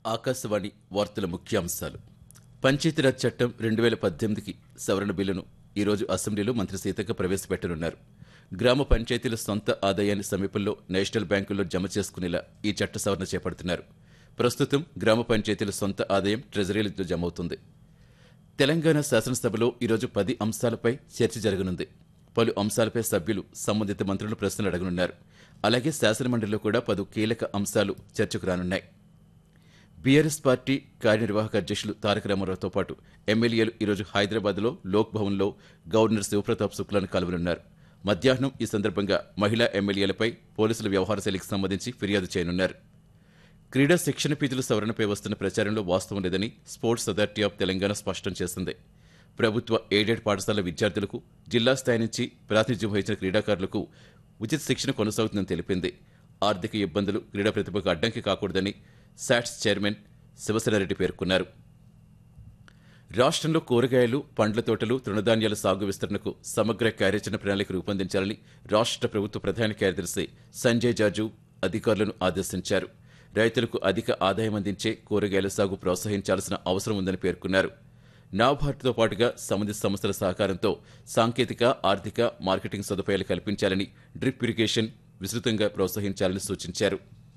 ఆకాశవాణి వార్తల ముఖ్యాంశాలు పంచాయతీరాజ్ చట్టం రెండు వేల పద్దెనిమిదికి సవరణ బిల్లును ఈరోజు అసెంబ్లీలో మంత్రి సీతక్క ప్రవేశపెట్టనున్నారు గ్రామ పంచాయతీల సొంత ఆదాయాన్ని సమీపంలో నేషనల్ బ్యాంకుల్లో జమ చేసుకునేలా ఈ చట్ట సవరణ చేపడుతున్నారు ప్రస్తుతం గ్రామ పంచాయతీల సొంత ఆదాయం ట్రెజరీలో జమ అవుతుంది తెలంగాణ శాసనసభలో ఈరోజు పది అంశాలపై చర్చ జరగనుంది పలు అంశాలపై సభ్యులు సంబంధిత మంత్రులు ప్రశ్నలు అడగనున్నారు అలాగే శాసనమండలిలో కూడా పలు కీలక అంశాలు చర్చకు రానున్నాయి బీఆర్ఎస్ పార్టీ కార్యనిర్వాహక అధ్యక్షులు తారక రామారావుతో పాటు ఎమ్మెల్యేలు ఈరోజు హైదరాబాద్లో లోక్ భవన్లో గవర్నర్ శివప్రతాప్ శుక్లాను కలవనున్నారు మధ్యాహ్నం ఈ సందర్భంగా మహిళా ఎమ్మెల్యేలపై పోలీసుల వ్యవహార శైలికి సంబంధించి ఫిర్యాదు చేయనున్నారు క్రీడా శిక్షణ ఫీజుల సవరణపై వస్తున్న ప్రచారంలో వాస్తవం లేదని స్పోర్ట్స్ అథారిటీ ఆఫ్ తెలంగాణ స్పష్టం చేసింది ప్రభుత్వ ఎయిడెడ్ పాఠశాల విద్యార్థులకు జిల్లా స్థాయి నుంచి ప్రాతినిధ్యం వహించిన క్రీడాకారులకు ఉచిత శిక్షణ కొనసాగుతుందని తెలిపింది ఆర్థిక ఇబ్బందులు క్రీడా ప్రతిభకు అడ్డంకి కాకూడదని శాట్స్ చైర్మన్ శివసేనారెడ్డి పేర్కొన్నారు రాష్ట్రంలో కూరగాయలు పండ్ల తోటలు తృణధాన్యాల సాగు విస్తరణకు సమగ్ర కార్యాచరణ ప్రణాళిక రూపొందించాలని రాష్ట్ర ప్రభుత్వ ప్రధాన కార్యదర్శి సంజయ్ జాజు అధికారులను ఆదేశించారు రైతులకు అధిక ఆదాయం అందించే కూరగాయల సాగు ప్రోత్సహించాల్సిన అవసరం ఉందని పేర్కొన్నారు నాబార్డ్తో పాటుగా సంబంధిత సంస్థల సహకారంతో సాంకేతిక ఆర్థిక మార్కెటింగ్ సదుపాయాలు కల్పించాలని డ్రిప్ ఇరిగేషన్ విస్తృతంగా ప్రోత్సహించాలని సూచించారు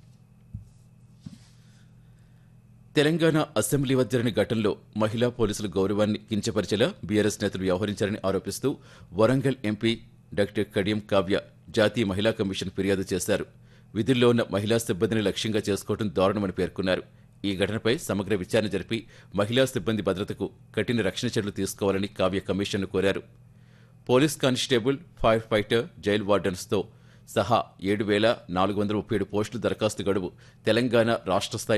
తెలంగాణ అసెంబ్లీ వద్ద జరిగిన ఘటనలో మహిళా పోలీసుల గౌరవాన్ని కించపరిచేలా బీఆర్ఎస్ నేతలు వ్యవహరించారని ఆరోపిస్తూ వరంగల్ ఎంపీ డాక్టర్ కడియం కావ్య జాతీయ మహిళా కమిషన్ ఫిర్యాదు చేశారు విధుల్లో ఉన్న మహిళా సిబ్బందిని లక్ష్యంగా చేసుకోవడం దారుణమని పేర్కొన్నారు ఈ ఘటనపై సమగ్ర విచారణ జరిపి మహిళా సిబ్బంది భద్రతకు కఠిన రక్షణ చర్యలు తీసుకోవాలని కావ్య కమిషన్ను కోరారు police constable fire fighter jail వార్డెన్స్తో సహా ఏడు వేల నాలుగు వందల ముప్పై ఏడు పోస్టుల దరఖాస్తు గడువు తెలంగాణ రాష్ట్ర స్థాయి